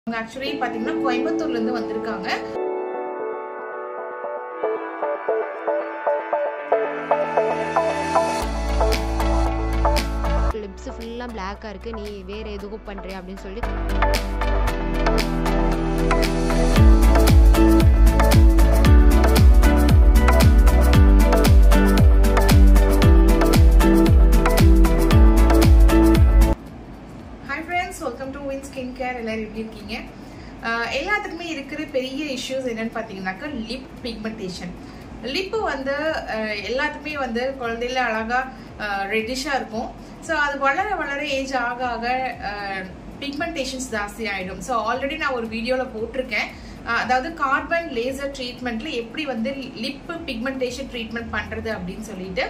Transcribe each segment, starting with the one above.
அவங்க ஆக்சுவலி பாத்தீங்கன்னா கோயம்புத்தூர்ல இருந்து வந்திருக்காங்க லிப்ஸ் ஃபுல்லாக பிளாக்காக இருக்குது நீ வேறு எதுவும் பண்ணுறியா அப்படின்னு சொல்லி hi friends welcome to win skin care எல்லாரும் எப்படி இருக்கீங்க ஆஹ் எல்லாத்துக்குமே இருக்கிற பெரிய இஷ்யூஸ் என்னன்னு பார்த்தீங்கன்னாக்கா லிப் பிக்மெண்டேஷன் லிப்பு வந்து ஆஹ் எல்லாத்துக்குமே வந்து குழந்தையில அழகா ரெட்டிஷாக இருக்கும் ஸோ அது வளர வளர ஏஜ் ஆக ஆக பிக்மெண்டேஷன்ஸ் ஜாஸ்தி ஆகிடும் ஸோ ஆல்ரெடி நான் ஒரு வீடியோவில் போட்டிருக்கேன் ஆஹ் அதாவது கார்பன் லேசர் ட்ரீட்மெண்ட்ல எப்படி வந்து லிப் பிக்மெண்டேஷன் ட்ரீட்மெண்ட் பண்றது அப்படின்னு சொல்லிட்டு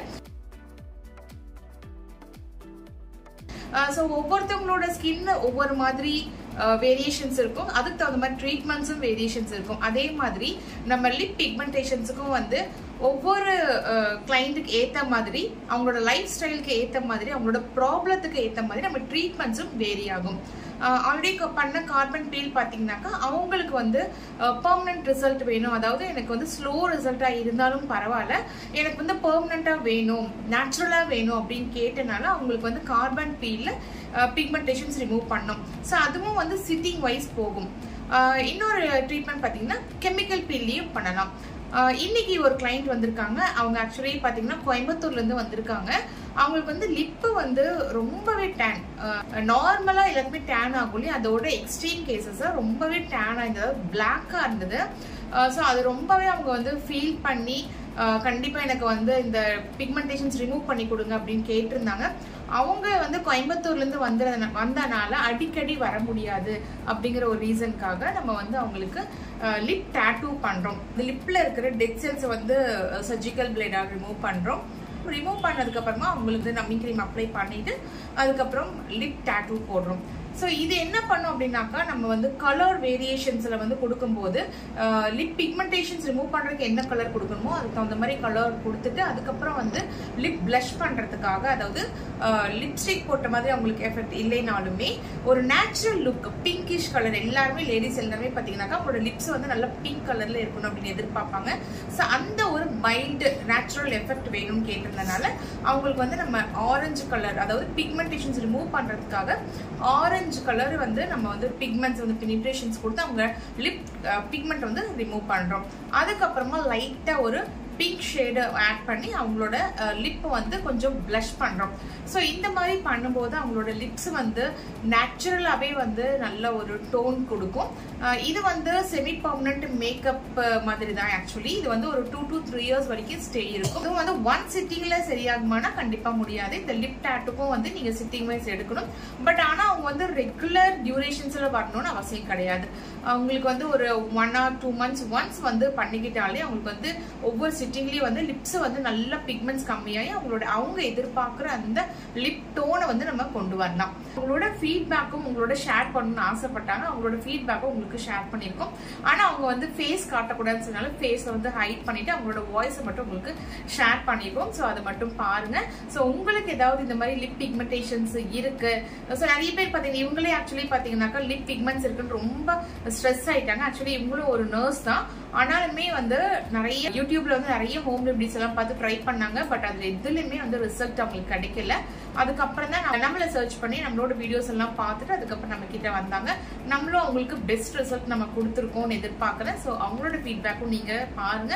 ஸோ ஒவ்வொருத்தவங்களோட ஸ்கின் ஒவ்வொரு மாதிரி வேரியேஷன்ஸ் இருக்கும் அதுக்கு தகுந்த மாதிரி ட்ரீட்மெண்ட்ஸும் வேரியேஷன்ஸ் இருக்கும் அதே மாதிரி நம்ம லிப் பிக்மெண்டேஷன்ஸுக்கும் வந்து ஒவ்வொரு கிளைண்ட்டுக்கு ஏற்ற மாதிரி அவங்களோட லைஃப் ஸ்டைலுக்கு ஏற்ற மாதிரி அவங்களோட ப்ராப்ளத்துக்கு ஏற்ற மாதிரி நம்ம ட்ரீட்மெண்ட்ஸும் வேரி ஆகும் ஆல்ரெடி பண்ண கார்பன் பீல் பார்த்தீங்கன்னாக்கா அவங்களுக்கு வந்து பெர்மனன்ட் ரிசல்ட் வேணும் அதாவது எனக்கு வந்து ஸ்லோ ரிசல்ட்டாக இருந்தாலும் பரவாயில்ல எனக்கு வந்து பெர்மனண்ட்டாக வேணும் நேச்சுரலாக வேணும் அப்படின்னு கேட்டனால அவங்களுக்கு வந்து கார்பன் பீலில் பிக்மெண்டேஷன்ஸ் ரிமூவ் பண்ணோம் ஸோ அதுவும் வந்து சிட்டிங் வைஸ் போகும் ஆஹ் இன்னொரு ட்ரீட்மெண்ட் பார்த்தீங்கன்னா கெமிக்கல் பீல்லையும் பண்ணலாம் ஆஹ் இன்னைக்கு ஒரு கிளைண்ட் வந்திருக்காங்க அவங்க ஆக்சுவலி பார்த்தீங்கன்னா கோயம்புத்தூர்லேருந்து வந்திருக்காங்க அவங்களுக்கு வந்து லிப்பு வந்து ரொம்பவே டேன் நார்மலாக எல்லாருமே டேன் ஆகும் இல்லையா அதோட எக்ஸ்ட்ரீம் கேசஸாக ரொம்பவே டேன் ஆயிருந்தது பிளாக்காக இருந்தது ஸோ அது ரொம்பவே அவங்க வந்து ஃபீல் பண்ணி கண்டிப்பாக எனக்கு வந்து இந்த பிக்மெண்டேஷன்ஸ் ரிமூவ் பண்ணி கொடுங்க அப்படின்னு கேட்டிருந்தாங்க அவங்க வந்து கோயம்புத்தூர்லேருந்து வந்து வந்தனால அடிக்கடி வர முடியாது அப்படிங்கிற ஒரு ரீசனுக்காக நம்ம வந்து அவங்களுக்கு லிப் டேட்டூ பண்ணுறோம் இந்த லிப்பில் இருக்கிற டெட் செல்ஸை வந்து சர்ஜிக்கல் பிளேடாக ரிமூவ் பண்ணுறோம் ரிமூவ் பண்ணதுக்கு அப்புறமா அவங்களுக்கு நம்மி க்ரீம் அப்ளை பண்ணிட்டு அதுக்கப்புறம் லிப் டேட்டூ போடுறோம் ஸோ இது என்ன பண்ணும் அப்படின்னாக்கா நம்ம வந்து கலர் வேரியேஷன்ஸில் வந்து கொடுக்கும்போது லிப் பிக்மெண்டேஷன்ஸ் ரிமூவ் பண்ணுறதுக்கு என்ன கலர் கொடுக்கணுமோ அதுக்கு தகுந்த மாதிரி கலர் கொடுத்துட்டு அதுக்கப்புறம் வந்து லிப் ப்ளஷ் பண்ணுறதுக்காக அதாவது லிப்ஸ்டிக் போட்ட மாதிரி அவங்களுக்கு எஃபெக்ட் இல்லைனாலுமே ஒரு நேச்சுரல் லுக் பிங்கிஷ் கலர் எல்லாருமே லேடிஸ் எல்லாருமே பார்த்தீங்கன்னாக்கா அவங்களோட லிப்ஸ் வந்து நல்ல பிங்க் கலரில் இருக்கணும் அப்படின்னு எதிர்பார்ப்பாங்க ஸோ அந்த ஒரு மைல்டு நேச்சுரல் எஃபெக்ட் வேணும்னு கேட்டிருந்தனால அவங்களுக்கு வந்து நம்ம ஆரஞ்சு கலர் அதாவது பிக்மெண்டேஷன்ஸ் ரிமூவ் பண்ணுறதுக்காக ஆரஞ்சு கலர் வந்து நம்ம வந்து பிக்மெண்ட்ஸ் வந்து பினிட்ரேஷன்ஸ் கொடுத்து அவங்க லிப் பிக்மெண்ட் வந்து ரிமூவ் பண்ணுறோம் அதுக்கப்புறமா லைட்டாக ஒரு பிங்க் ஷேடு ஆட் பண்ணி அவங்களோட லிப் வந்து கொஞ்சம் ப்ளஷ் பண்ணுறோம் ஸோ இந்த மாதிரி பண்ணும்போது அவங்களோட லிப்ஸ் வந்து நேச்சுரலாகவே வந்து நல்ல ஒரு டோன் கொடுக்கும் இது வந்து செமி பர்மனண்ட் மேக்கப் மாதிரி தான் ஆக்சுவலி இது வந்து ஒரு டூ டு த்ரீ இயர்ஸ் வரைக்கும் ஸ்டே இருக்கும் இது வந்து ஒன் சிட்டிங்கில் சரியாகுமானா கண்டிப்பாக முடியாது இந்த லிப் டேட்டுக்கும் வந்து நீங்கள் சிட்டிங் வைஸ் எடுக்கணும் பட் ஆனால் அவங்க வந்து ரெகுலர் டியூரேஷன்ஸில் வரணும்னு அவசியம் கிடையாது அவங்களுக்கு வந்து ஒரு one or two months once வந்து பண்ணிக்கிட்டாலே அவங்களுக்கு வந்து ஒவ்வொரு சிட்டிங்லேயும் வந்து லிப்ஸ் வந்து நல்ல பிக்மெண்ட்ஸ் கம்மியாகி அவங்களோட அவங்க எதிர்பார்க்குற அந்த லிப் டோனை வந்து நம்ம கொண்டு வரலாம் உங்களோட ஃபீட்பேக்கும் உங்களோட ஷேர் பண்ணணும்னு ஆசைப்பட்டாங்க அவங்களோட ஃபீட்பேக்கும் உங்களுக்கு ஷேர் பண்ணியிருக்கோம் ஆனால் அவங்க வந்து ஃபேஸ் காட்டக்கூடாதுன்னு சொன்னாலும் ஃபேஸை வந்து ஹைட் பண்ணிட்டு அவங்களோட வாய்ஸை மட்டும் உங்களுக்கு ஷேர் பண்ணியிருக்கோம் ஸோ அதை மட்டும் பாருங்க ஸோ உங்களுக்கு ஏதாவது இந்த மாதிரி லிப் பிக்மெண்டேஷன்ஸ் இருக்கு ஸோ நிறைய பேர் பார்த்தீங்கன்னா இவங்களே ஆக்சுவலி பார்த்தீங்கன்னாக்கா லிப் பிக்மெண்ட்ஸ் இருக்குன்னு ரொம்ப ஸ்ட்ரெஸ் ஆயிட்டாங்க ஆக்சுவலி இவங்களும் ஒரு நர்ஸ் தான் ஆனாலுமே வந்து நிறைய யூடியூப்ல வந்து நிறைய ஹோம் ரெமடிஸ் எல்லாம் பார்த்து ட்ரை பண்ணாங்க பட் அதுல எதுலையுமே வந்து ரிசல்ட் அவங்களுக்கு கிடைக்கல அதுக்கப்புறம் தான் நம்மள சர்ச் பண்ணி நம்மளோட வீடியோஸ் எல்லாம் பார்த்துட்டு அதுக்கப்புறம் நம்ம கிட்ட வந்தாங்க நம்மளும் அவங்களுக்கு பெஸ்ட் ரிசல்ட் நம்ம கொடுத்துருக்கோம்னு எதிர்பார்க்குறேன் ஸோ அவங்களோட ஃபீட்பேக்கும் நீங்க பாருங்க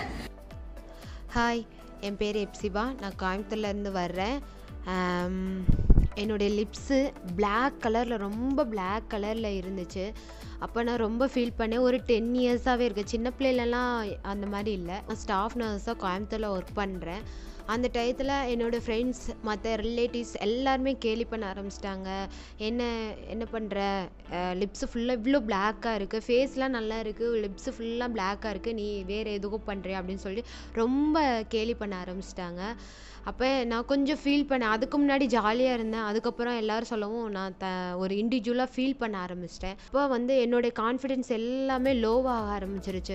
ஹாய் என் பேர் எப்சிபா நான் கோயம்புத்தூர்லேருந்து வர்றேன் ஆம், என்னுடைய லிப்ஸு Black கலரில் ரொம்ப Black கலரில் இருந்துச்சு அப்போ நான் ரொம்ப ஃபீல் பண்ணேன் ஒரு டென் இயர்ஸாகவே இருக்குது சின்ன பிள்ளைலலாம் அந்த மாதிரி இல்லை நான் ஸ்டாஃப் நர்ஸாக கோயம்புத்தூரில் ஒர்க் பண்ணுறேன் அந்த டயத்தில் என்னோடய ஃப்ரெண்ட்ஸ் மற்ற ரிலேட்டிவ்ஸ் எல்லாருமே கேலி பண்ண ஆரம்பிச்சிட்டாங்க என்ன என்ன பண்ணுற லிப்ஸு ஃபுல்லாக இவ்வளோ பிளாக்காக இருக்குது ஃபேஸ்லாம் நல்லா இருக்குது லிப்ஸு ஃபுல்லாக பிளாக்காக இருக்குது நீ வேறு எதுவும் பண்ணுறியா அப்படின்னு சொல்லி ரொம்ப கேலி பண்ண ஆரம்பிச்சிட்டாங்க அப்போ நான் கொஞ்சம் ஃபீல் பண்ணேன் அதுக்கு முன்னாடி ஜாலியாக இருந்தேன் அதுக்கப்புறம் எல்லாரும் சொல்லவும் நான் த ஒரு இண்டிவிஜுவலாக ஃபீல் பண்ண ஆரம்பிச்சிட்டேன் இப்போ வந்து என்னுடைய கான்ஃபிடென்ஸ் எல்லாமே லோவாக ஆரம்பிச்சிருச்சு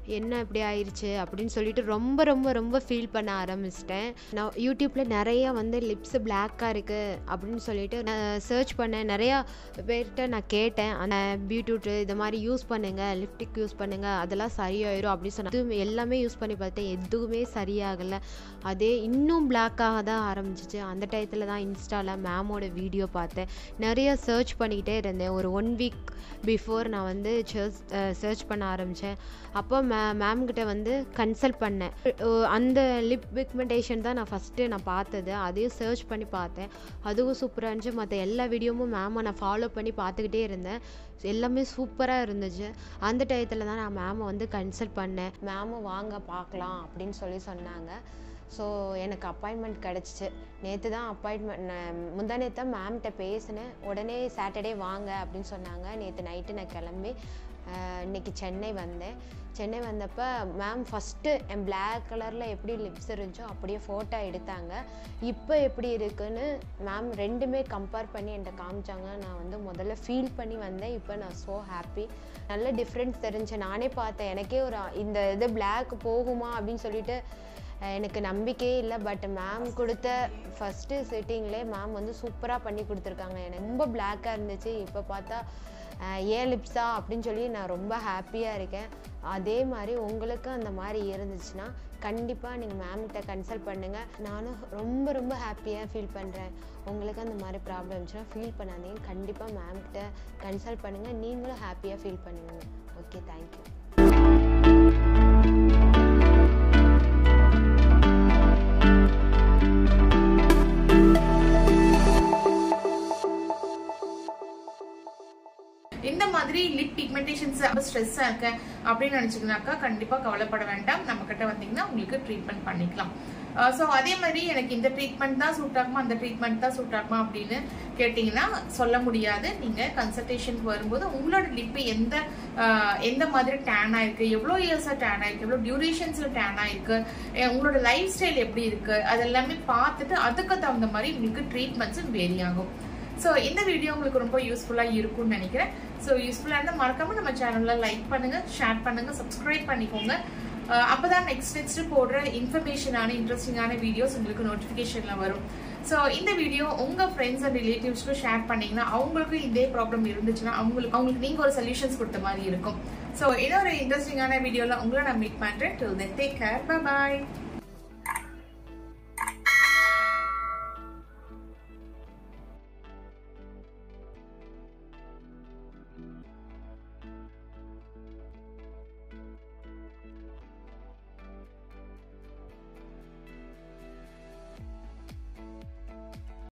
என்ன இப்படி ஆயிடுச்சு அப்படின்னு சொல்லிட்டு ரொம்ப ரொம்ப ரொம்ப ஃபீல் பண்ண ஆரம்பிச்சிட்டேன் நான் யூடியூப்பில் நிறையா வந்து லிப்ஸ் பிளாக்காக இருக்குது அப்படின்னு சொல்லிட்டு நான் சர்ச் பண்ணேன் நிறையா பேர்கிட்ட நான் கேட்டேன் அந்த பியூட்ரூட் இது மாதிரி யூஸ் பண்ணுங்கள் லிப்டிக் யூஸ் பண்ணுங்கள் அதெல்லாம் சரியாயிரும் அப்படின்னு சொன்னா எதுவுமே எல்லாமே யூஸ் பண்ணி பார்த்தேன் எதுவுமே சரியாகலை அதே இன்னும் பிளாக்காக தான் ஆரம்பிச்சிச்சு அந்த டயத்தில் தான் இன்ஸ்டாவில் மேமோட வீடியோ பார்த்தேன் நிறைய சர்ச் பண்ணிக்கிட்டே இருந்தேன் ஒரு ஒன் வீக் பிஃபோர் நான் வந்து சர்ச் பண்ண ஆரம்பித்தேன் அப்போ மே மேம்கிட்ட வந்து கன்சல்ட் பண்ணேன் அஹ் அந்த லிப் பிக்மெண்டேஷன் தான் நான் ஃபஸ்ட்டு நான் பார்த்தது அதையும் சர்ச் பண்ணி பார்த்தேன் அதுவும் சூப்பராக இருந்துச்சு மற்ற எல்லா வீடியோவும் மேமை நான் ஃபாலோ பண்ணி பார்த்துக்கிட்டே இருந்தேன் எல்லாமே சூப்பராக இருந்துச்சு அந்த டயத்தில் தான் நான் மேமை வந்து கன்சல்ட் பண்ணேன் மேமும் வாங்க பார்க்கலாம் அப்படின்னு சொல்லி சொன்னாங்க ஸோ எனக்கு அப்பாயின்மெண்ட் கிடச்சிச்சு நேற்று தான் அப்பாயின்மெண்ட் முந்தா நேற்று தான் மேம்கிட்ட பேசினேன் உடனே சாட்டர்டே வாங்க அப்படின்னு சொன்னாங்க நேற்று நைட்டு நான் கிளம்பி அஹ், இன்னைக்கு சென்னை வந்தேன் சென்னை வந்தப்போ மேம் ஃபஸ்ட்டு என் பிளாக் கலரில் எப்படி லிப்ஸ் இருந்துச்சோ அப்படியே ஃபோட்டோ எடுத்தாங்க இப்போ எப்படி இருக்குன்னு மேம் ரெண்டுமே கம்பேர் பண்ணி என்கிட்ட காமிச்சாங்க நான் வந்து முதல்ல ஃபீல் பண்ணி வந்தேன் இப்போ நான் ஸோ ஹாப்பி நல்ல டிஃப்ரென்ஸ் தெரிஞ்சு நானே பார்த்தேன் எனக்கே ஒரு இந்த இது பிளாக் போகுமா அப்படின்னு சொல்லிட்டு அஹ் எனக்கு நம்பிக்கையே இல்லை பட் மேம் கொடுத்த ஃபஸ்ட்டு சிட்டிங்லே மேம் வந்து சூப்பராக பண்ணி கொடுத்துருக்காங்க எனக்கு ரொம்ப பிளாக்காக இருந்துச்சு இப்போ பார்த்தா அஹ் ஏன் லிப்ஸா அப்படின்னு சொல்லி நான் ரொம்ப ஹாப்பியாக இருக்கேன் அதே மாதிரி உங்களுக்கு அந்த மாதிரி இருந்துச்சுன்னா கண்டிப்பாக நீங்கள் மேம்கிட்ட கன்சல்ட் பண்ணுங்கள் நானும் ரொம்ப ரொம்ப ஹாப்பியாக ஃபீல் பண்ணுறேன் உங்களுக்கு அந்த மாதிரி ப்ராப்ளம் இருந்துச்சுன்னா ஃபீல் பண்ணாதீங்க கண்டிப்பாக மேம்கிட்ட கன்சல்ட் பண்ணுங்கள் நீங்களும் ஹாப்பியாக ஃபீல் பண்ணுவீங்க ஓகே தேங்க்யூ இந்த மாதிரி லிப் பிக்மெண்டேஷன்ஸ் ஸ்ட்ரெஸ்ஸாக இருக்கு அப்படின்னு நினச்சிங்கனாக்கா கண்டிப்பாக கவலைப்பட வேண்டாம் நம்ம கிட்ட வந்தீங்கன்னா உங்களுக்கு ட்ரீட்மெண்ட் பண்ணிக்கலாம் ஸோ அதே மாதிரி எனக்கு இந்த ட்ரீட்மெண்ட் தான் சூட் ஆகுமா அந்த ட்ரீட்மெண்ட் தான் சூட் ஆகுமா அப்படின்னு கேட்டிங்கன்னா சொல்ல முடியாது நீங்கள் கன்சல்டேஷனுக்கு வரும்போது உங்களோட லிப்பு எந்த ஆஹ், எந்த மாதிரி டேன் ஆயிருக்கு எவ்வளோ இயர்ஸாக டேன் ஆயிருக்கு எவ்வளோ டியூரேஷன்ஸில் டேன் ஆயிருக்கு அஹ் உங்களோட லைஃப் ஸ்டைல் எப்படி இருக்கு அதெல்லாமே பார்த்துட்டு அதுக்கு தகுந்த மாதிரி உங்களுக்கு ட்ரீட்மெண்ட்ஸும் வேரி ஆகும் ஸோ இந்த வீடியோ உங்களுக்கு ரொம்ப யூஸ்ஃபுல்லாக இருக்கும்னு நினைக்கிறேன் ஸோ யூஸ்ஃபுல்லாக இருந்தால் மறக்காம நம்ம சேனலில் லைக் பண்ணுங்க ஷேர் பண்ணுங்க சப்ஸ்கிரைப் பண்ணிக்கோங்க அஹ் அப்பதான் நெக்ஸ்ட் நெக்ஸ்ட் போடுற இன்ஃபர்மேஷனான இன்ட்ரெஸ்டிங்கான வீடியோஸ் உங்களுக்கு நோட்டிஃபிகேஷனில் வரும் ஸோ இந்த வீடியோ உங்கள் ஃப்ரெண்ட்ஸ் அண்ட் ரிலேட்டிவ்ஸ்க்கு ஷேர் பண்ணீங்கன்னா அவங்களுக்கும் இதே ப்ராப்ளம் இருந்துச்சுன்னா அவங்களுக்கு அவங்களுக்கு நீங்கள் ஒரு சொல்யூஷன்ஸ் கொடுத்த மாதிரி இருக்கும் ஸோ இன்னொரு இன்ட்ரெஸ்டிங்கான வீடியோவில் உங்களை நான் மீட் பண்ணுறேன் till then take care by